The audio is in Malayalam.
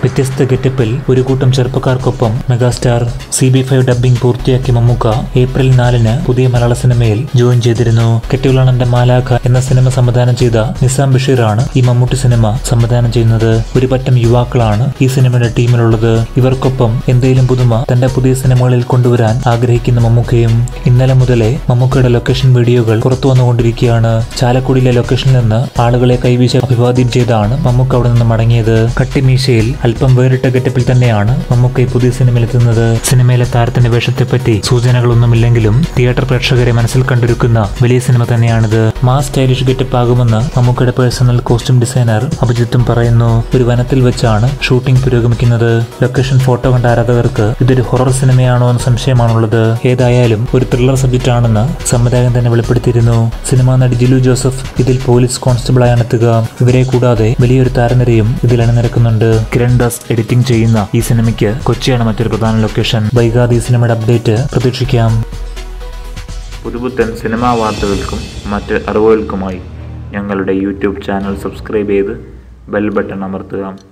വ്യത്യസ്ത ഗെറ്റപ്പിൽ ഒരു കൂട്ടം ചെറുപ്പക്കാർക്കൊപ്പം megastar C B five dubbing പൂർത്തിയാക്കിയ മമ്മൂക്ക ഏപ്രിൽ നാലിന് പുതിയ മലയാള സിനിമയിൽ ജോയിൻ ചെയ്തിരുന്നു കെട്ടിയുളാണന്റെ മാലാഖ എന്ന സിനിമ സംവിധാനം ചെയ്ത നിസാം ബഷീറാണ് ഈ മമ്മൂട്ടി സിനിമ സംവിധാനം ചെയ്യുന്നത് ഒരു പറ്റം യുവാക്കളാണ് ഈ സിനിമയുടെ ടീമിലുള്ളത് ഇവർക്കൊപ്പം എന്തെങ്കിലും പുതുമ തന്റെ പുതിയ സിനിമകളിൽ കൊണ്ടുവരാൻ ആഗ്രഹിക്കുന്ന മമ്മൂക്കയും ഇന്നലെ മുതലേ മമ്മൂക്കയുടെ ലൊക്കേഷൻ വീഡിയോകൾ പുറത്തു വന്നുകൊണ്ടിരിക്കുകയാണ് ചാലക്കുടിയിലെ ലൊക്കേഷനിൽ നിന്ന് ആളുകളെ കൈവീശ അഭിവാദ്യം ചെയ്താണ് മമ്മൂക്ക അവിടെ നിന്ന് മടങ്ങിയത് കട്ടിമീശയിൽ അല്പം വേറിട്ട ഗെറ്റപ്പിൽ തന്നെയാണ് മമ്മൂക്ക ഈ പുതിയ സിനിമയിലെത്തുന്നത് സിനിമയിലെ താരത്തിന്റെ വേഷത്തെപ്പറ്റി സൂചനകളൊന്നുമില്ലെങ്കിലും തിയേറ്റർ പ്രേക്ഷകരെ മനസ്സിൽ കണ്ടിരിക്കുന്ന വലിയ സിനിമ തന്നെയാണിത് മാസ് സ്റ്റൈലിഷ് ഗെറ്റപ്പ് ആകുമെന്ന് മമ്മൂക്കയുടെ പേഴ്സണൽ കോസ്റ്റ്യൂം ഡിസൈനർ അഭിജിത്തും പറയുന്നു ഒരു വനത്തിൽ വെച്ചാണ് ഷൂട്ടിംഗ് പുരോഗമിക്കുന്നത് ലൊക്കേഷൻ ഫോട്ടോ കണ്ട ആരാധകർക്ക് ഇതൊരു ഹൊറർ സിനിമയാണോ എന്ന സംശയമാണുള്ളത് ഏതായാലും ഒരു ത്രില്ലർ സബ്ജക്റ്റ് ആണെന്ന് സംവിധായകൻ തന്നെ വെളിപ്പെടുത്തിയിരുന്നു സിനിമാ നടി ജിലു ജോസഫ് ഇതിൽ പോലീസ് കോൺസ്റ്റബിളായാണ് എത്തുക ഇവരെ കൂടാതെ വലിയൊരു താരനിരയും ഇതിൽ അണിനിരക്കുന്നുണ്ട് കിരൺ ദാസ് എഡിറ്റിംഗ് ചെയ്യുന്ന ഈ സിനിമയ്ക്ക് കൊച്ചിയാണ് മറ്റൊരു പ്രധാന ലൊക്കേഷൻ വൈകാതെ ഈ സിനിമയുടെ അപ്ഡേറ്റ് പ്രതീക്ഷിക്കാം പുതുപുത്തൻ സിനിമാ വാർത്തകൾക്കും മറ്റ് അറിവുകൾക്കുമായി ഞങ്ങളുടെ യൂട്യൂബ് ചാനൽ സബ്സ്ക്രൈബ് ചെയ്ത് ബെൽ ബട്ടൺ അമർത്തുക